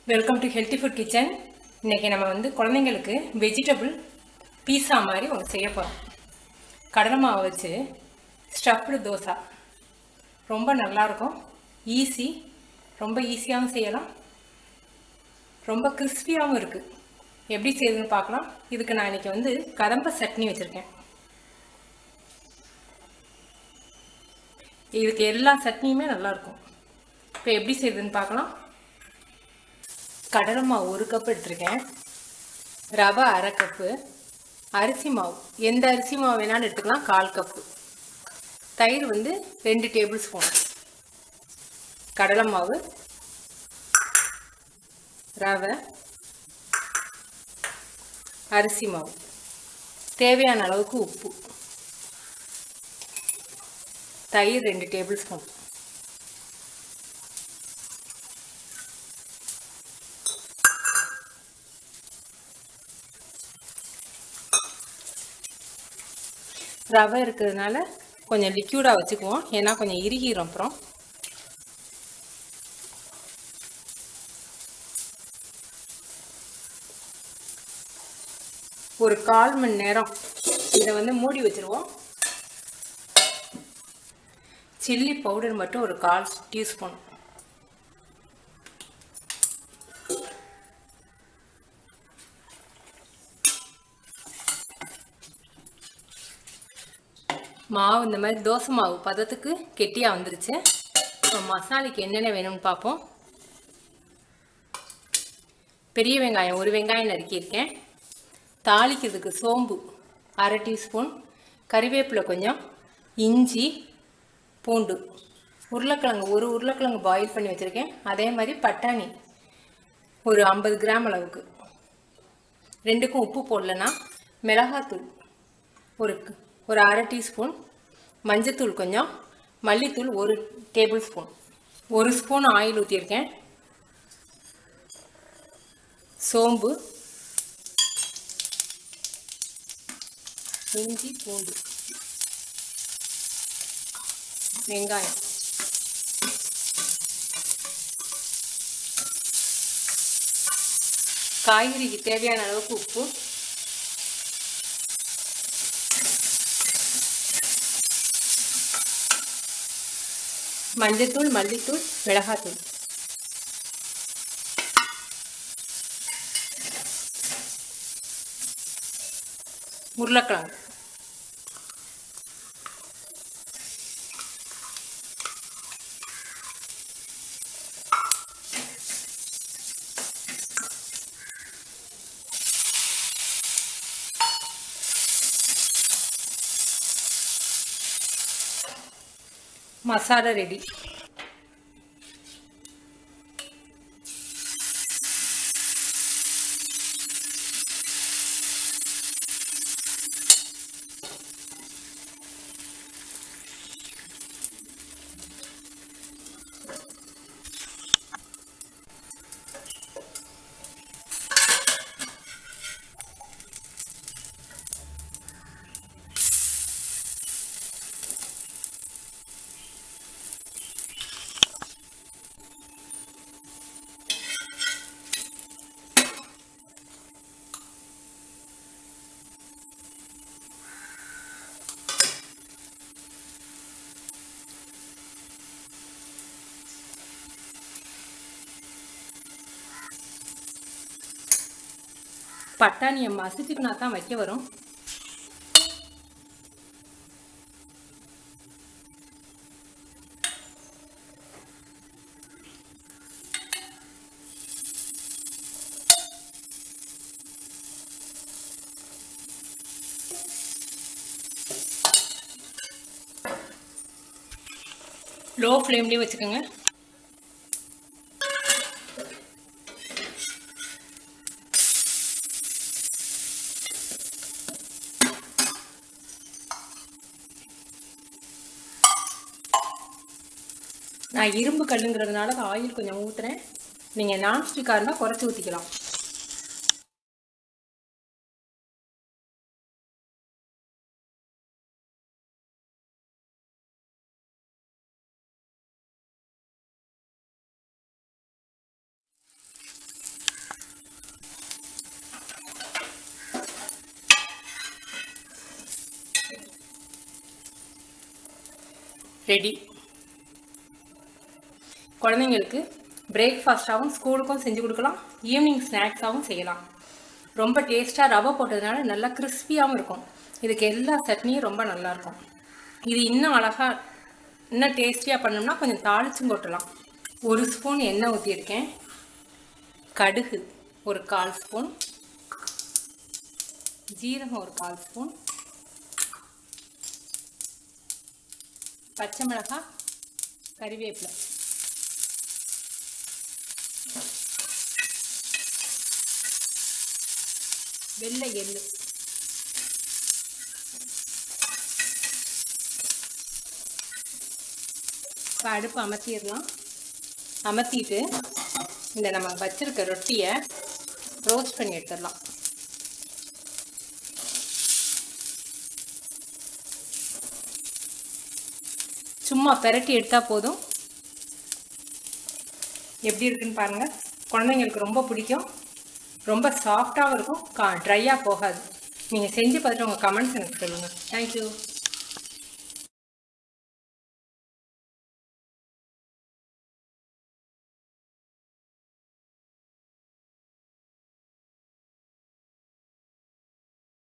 welcome to healthy food kitchen இன்றைக்கி நம்ம வந்து குழந்தைங்களுக்கு வெஜிடபிள் பீஸா மாதிரி ஒன்று செய்ய போகிறோம் கடலை மாவு வச்சு ஸ்டஃப்டு தோசை ரொம்ப நல்லாயிருக்கும் ஈஸி ரொம்ப ஈஸியாகவும் செய்யலாம் ரொம்ப கிறிஸ்பியாகவும் இருக்குது எப்படி செய்யுதுன்னு பார்க்கலாம் இதுக்கு நான் இன்றைக்கி வந்து கதம்ப சட்னி வச்சுருக்கேன் இதுக்கு எல்லா சட்னியுமே நல்லாயிருக்கும் இப்போ எப்படி செய்யுதுன்னு பார்க்கலாம் கடலை மாவு ஒரு கப் எடுத்திருக்கேன் ரவை அரை கப்பு அரிசி மாவு எந்த அரிசி மாவு வேணாலும் எடுத்துக்கலாம் கால் கப்பு தயிர் வந்து ரெண்டு டேபிள் ஸ்பூன் கடலை மாவு ரவை அரிசி மாவு தேவையான அளவுக்கு உப்பு தயிர் ரெண்டு டேபிள் ஸ்பூன் ரவை இருக்கிறதுனால கொஞ்சம் லிக்யூடாக வச்சுக்குவோம் ஏன்னா கொஞ்சம் இறுகிரும் அப்புறம் ஒரு கால் மணி நேரம் இதை வந்து மூடி வச்சுருவோம் சில்லி பவுடர் மட்டும் ஒரு கால் டீஸ்பூன் மாவு இந்த மாதிரி தோசை மாவு பதத்துக்கு கெட்டியாக வந்துருச்சு இப்போ மசாலைக்கு என்னென்ன வேணும்னு பார்ப்போம் பெரிய வெங்காயம் ஒரு வெங்காயம் நறுக்கியிருக்கேன் தாளிக்கிறதுக்கு சோம்பு அரை டீஸ்பூன் கறிவேப்பிலை கொஞ்சம் இஞ்சி பூண்டு உருளைக்கிழங்கு ஒரு உருளைக்கிழங்கு பாயில் பண்ணி வச்சுருக்கேன் அதே மாதிரி பட்டாணி ஒரு ஐம்பது கிராம் அளவுக்கு ரெண்டுக்கும் உப்பு போடலன்னா மிளகாத்தூள் ஒரு ஒரு அரை டீஸ்பூன் மஞ்சத்தூள் கொஞ்சம் மல்லித்தூள் ஒரு டேபிள் ஸ்பூன் ஒரு ஸ்பூன் ஆயில் ஊற்றியிருக்கேன் சோம்பு இஞ்சி பூண்டு வெங்காயம் காய்கறிக்கு தேவையான அளவுக்கு உப்பு மஞ்சத்தூள் மல்லித்தூள் மிளகாத்தூள் உருளைக்கிழங்கு மசாலா ரெடி பட்டாணியை மசிச்சுக்கினா தான் வைக்க வரும் லோ ஃப்ளேம்லேயே வச்சுக்கோங்க நான் இரும்பு கல்லுங்கிறதுனால ஆயில் கொஞ்சம் ஊற்றுறேன் நீங்கள் நான்ஸ்டிக்காக இருந்தால் குறைச்சி ஊற்றிக்கலாம் ரெடி குழந்தைங்களுக்கு பிரேக்ஃபாஸ்ட்டாகவும் ஸ்கூலுக்கும் செஞ்சு கொடுக்கலாம் ஈவினிங் ஸ்நாக்ஸாகவும் செய்யலாம் ரொம்ப டேஸ்ட்டாக ரவை போட்டதுனால நல்லா கிறிஸ்பியாகவும் இருக்கும் இதுக்கு எல்லா சட்னியும் ரொம்ப நல்லாயிருக்கும் இது இன்னும் அழகாக இன்னும் டேஸ்டியாக பண்ணோம்னா கொஞ்சம் தாளிச்சும் கொட்டலாம் ஒரு ஸ்பூன் எண்ணெய் ஊற்றியிருக்கேன் கடுகு ஒரு கால் ஸ்பூன் ஜீரகம் ஒரு கால் ஸ்பூன் பச்சை மிளகாய் கறிவேப்பிலை வெள்ளை எள்ளு இப்போ அடுப்பு அமர்த்திடலாம் அமர்த்திட்டு இந்த நம்ம வச்சிருக்க ரொட்டியை ரோஸ்ட் பண்ணி எடுத்துடலாம் சும்மா பெரட்டி எடுத்தால் போதும் எப்படி இருக்குன்னு பாருங்கள் குழந்தைங்களுக்கு ரொம்ப பிடிக்கும் ரொம்ப சாஃப்டாகவும் இருக்கும் கா ட்ரையாக போகாது நீங்கள் செஞ்சு பார்த்துட்டு உங்கள் கமெண்ட்ஸ் எனக்கு சொல்லுங்கள் தேங்க்யூ